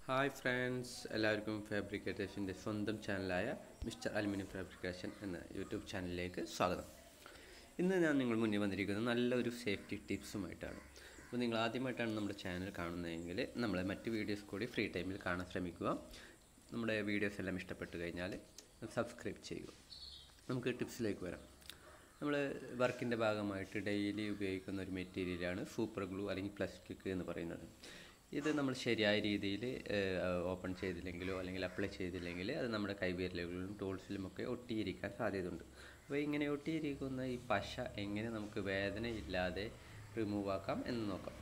hi friends എല്ലാവർക്കും ഫാബ്രിക്കേറ്റേഷൻ്റെ സ്വന്തം ചാനലായ മിസ്റ്റർ അലുമിനിയം ഫാബ്രിക്കേഷൻ എന്ന യൂട്യൂബ് ചാനലിലേക്ക് സ്വാഗതം ഇന്ന് ഞാൻ നിങ്ങൾ മുന്നിൽ വന്നിരിക്കുന്നത് നല്ലൊരു സേഫ്റ്റി ടിപ്സുമായിട്ടാണ് അപ്പോൾ നിങ്ങൾ ആദ്യമായിട്ടാണ് നമ്മുടെ ചാനൽ കാണുന്നതെങ്കിൽ നമ്മളെ മറ്റ് വീഡിയോസ് കൂടി ഫ്രീ ടൈമിൽ കാണാൻ ശ്രമിക്കുക നമ്മുടെ വീഡിയോസ് എല്ലാം ഇഷ്ടപ്പെട്ട് കഴിഞ്ഞാൽ സബ്സ്ക്രൈബ് ചെയ്യുക നമുക്ക് ടിപ്സിലേക്ക് വരാം നമ്മൾ വർക്കിൻ്റെ ഭാഗമായിട്ട് ഡെയിലി ഉപയോഗിക്കുന്ന ഒരു മെറ്റീരിയലാണ് സൂപ്പർ ഗ്ലൂ അല്ലെങ്കിൽ പ്ലാസ്റ്റിക് എന്ന് പറയുന്നത് ഇത് നമ്മൾ ശരിയായ രീതിയിൽ ഓപ്പൺ ചെയ്തില്ലെങ്കിലോ അല്ലെങ്കിൽ അപ്ലൈ ചെയ്തില്ലെങ്കിൽ അത് നമ്മുടെ കൈവിരലുകളിലും ടൂൾസിലും ഒക്കെ ഒട്ടിയിരിക്കാൻ സാധ്യതയുണ്ട് അപ്പോൾ ഇങ്ങനെ ഒട്ടിയിരിക്കുന്ന ഈ പശ എങ്ങനെ നമുക്ക് വേദനയില്ലാതെ റിമൂവ് ആക്കാം എന്ന് നോക്കാം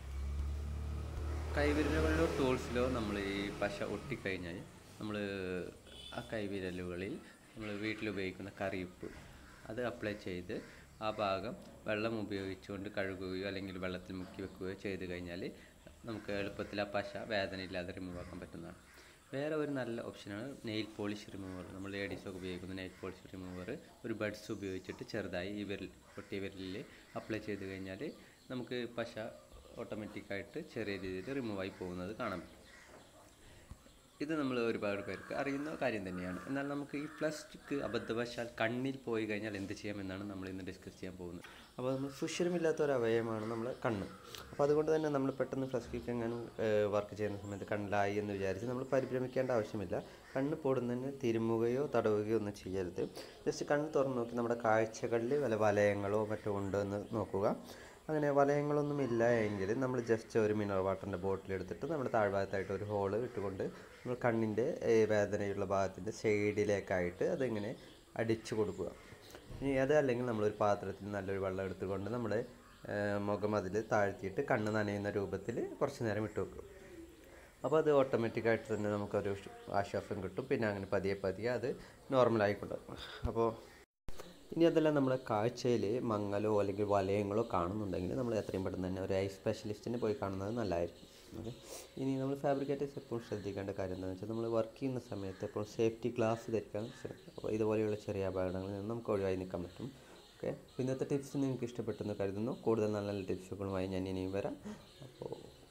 കൈവിരലുകളിലോ ടൂൾസിലോ നമ്മൾ ഈ പശ ഒട്ടിക്കഴിഞ്ഞാൽ നമ്മൾ ആ കൈവിരലുകളിൽ നമ്മൾ വീട്ടിൽ ഉപയോഗിക്കുന്ന കറിയുപ്പ് അത് അപ്ലൈ ചെയ്ത് ആ ഭാഗം വെള്ളം ഉപയോഗിച്ചുകൊണ്ട് കഴുകുകയോ അല്ലെങ്കിൽ വെള്ളത്തിൽ മുക്കി വെക്കുകയോ ചെയ്ത് കഴിഞ്ഞാൽ നമുക്ക് എളുപ്പത്തിൽ ആ പശ വേദനയില്ലാതെ റിമൂവ് ആക്കാൻ പറ്റുന്നതാണ് വേറെ ഒരു നല്ല ഓപ്ഷനാണ് നെയിൽ പോളിഷ് റിമൂവർ നമ്മൾ ലേഡീസൊക്കെ ഉപയോഗിക്കുന്ന നെയിൽ പോളിഷ് റിമൂവർ ഒരു ബഡ്സ് ഉപയോഗിച്ചിട്ട് ചെറുതായി ഈ വിരൽ പൊട്ടിയ വിരലിൽ അപ്ലൈ ചെയ്ത് കഴിഞ്ഞാൽ നമുക്ക് പശ ഓട്ടോമാറ്റിക്കായിട്ട് ചെറിയ രീതിയിൽ റിമൂവ് ആയി പോകുന്നത് കാണാൻ പറ്റും ഇത് നമ്മൾ ഒരുപാട് പേർക്ക് അറിയുന്ന കാര്യം തന്നെയാണ് എന്നാൽ നമുക്ക് ഈ പ്ലാസ്റ്റിക് അബദ്ധവശാൽ കണ്ണിൽ പോയി കഴിഞ്ഞാൽ എന്ത് ചെയ്യാമെന്നാണ് നമ്മൾ ഇന്ന് ഡിസ്കസ് ചെയ്യാൻ പോകുന്നത് അപ്പോൾ നമ്മൾ സുഷിരമില്ലാത്ത ഒരു അവയവമാണ് നമ്മൾ കണ്ണ് അപ്പോൾ അതുകൊണ്ട് തന്നെ നമ്മൾ പെട്ടെന്ന് പ്ലാസ്റ്റിക് എങ്ങനെ വർക്ക് ചെയ്യുന്ന സമയത്ത് കണ്ണിലായി എന്ന് വിചാരിച്ച് നമ്മൾ പരിഭ്രമിക്കേണ്ട ആവശ്യമില്ല കണ്ണ് പൊടുന്നതിന് തിരുമുകയോ തടവുകയോ ഒന്നും ചെയ്യരുത് ജസ്റ്റ് കണ്ണ് തുറന്ന് നോക്കി നമ്മുടെ കാഴ്ചകളിൽ വല്ല വലയങ്ങളോ മറ്റോ ഉണ്ടോ എന്ന് നോക്കുക അങ്ങനെ വലയങ്ങളൊന്നും ഇല്ല എങ്കിൽ നമ്മൾ ജസ്റ്റ് ഒരു മിനറൽ വാട്ടറിൻ്റെ ബോട്ടിൽ എടുത്തിട്ട് നമ്മുടെ താഴ്ഭാഗത്തായിട്ട് ഒരു ഹോള് ഇട്ടുകൊണ്ട് നമ്മൾ കണ്ണിൻ്റെ വേദനയുള്ള ഭാഗത്തിൻ്റെ സൈഡിലേക്കായിട്ട് അതിങ്ങനെ അടിച്ചു കൊടുക്കുക ഇനി അത് അല്ലെങ്കിൽ നമ്മളൊരു പാത്രത്തിൽ നല്ലൊരു വെള്ളം എടുത്തുകൊണ്ട് നമ്മുടെ മുഖം അതിൽ താഴ്ത്തിയിട്ട് കണ്ണ് നനയുന്ന രൂപത്തിൽ കുറച്ച് നേരം ഇട്ട് വെക്കും അപ്പോൾ അത് ഓട്ടോമാറ്റിക്കായിട്ട് തന്നെ നമുക്കൊരു ആശ്വാസം കിട്ടും പിന്നെ അങ്ങനെ പതിയെ പതിയെ അത് നോർമലായിക്കൊണ്ടും അപ്പോൾ ഇനി അതെല്ലാം നമ്മുടെ കാഴ്ചയിൽ മങ്ങലോ അല്ലെങ്കിൽ വലയങ്ങളോ കാണുന്നുണ്ടെങ്കിൽ നമ്മൾ എത്രയും പെട്ടെന്ന് തന്നെ ഒരു ഐ സ്പെഷ്യലിസ്റ്റിനെ പോയി കാണുന്നത് നല്ലതായിരിക്കും ഓക്കെ ഇനി നമ്മൾ ഫാബ്രിക്കേറ്റേഴ്സ് എപ്പോഴും ശ്രദ്ധിക്കേണ്ട കാര്യം എന്താണെന്ന് വെച്ചാൽ നമ്മൾ വർക്ക് ചെയ്യുന്ന സമയത്ത് എപ്പോഴും സേഫ്റ്റി ഗ്ലാസ് ധരിക്കാൻ ശ്രമിക്കുക അപ്പോൾ ഇതുപോലെയുള്ള ചെറിയ അപകടങ്ങളിൽ നിന്ന് നമുക്ക് ഒഴിവായി നിൽക്കാൻ പറ്റും ഓക്കെ ഇന്നത്തെ ടിപ്സ് നിങ്ങൾക്ക് ഇഷ്ടപ്പെട്ടെന്ന് കരുതുന്നു കൂടുതൽ നല്ല നല്ല ടിപ്സുകളുമായി ഞാൻ ഇനിയും വരാം അപ്പോൾ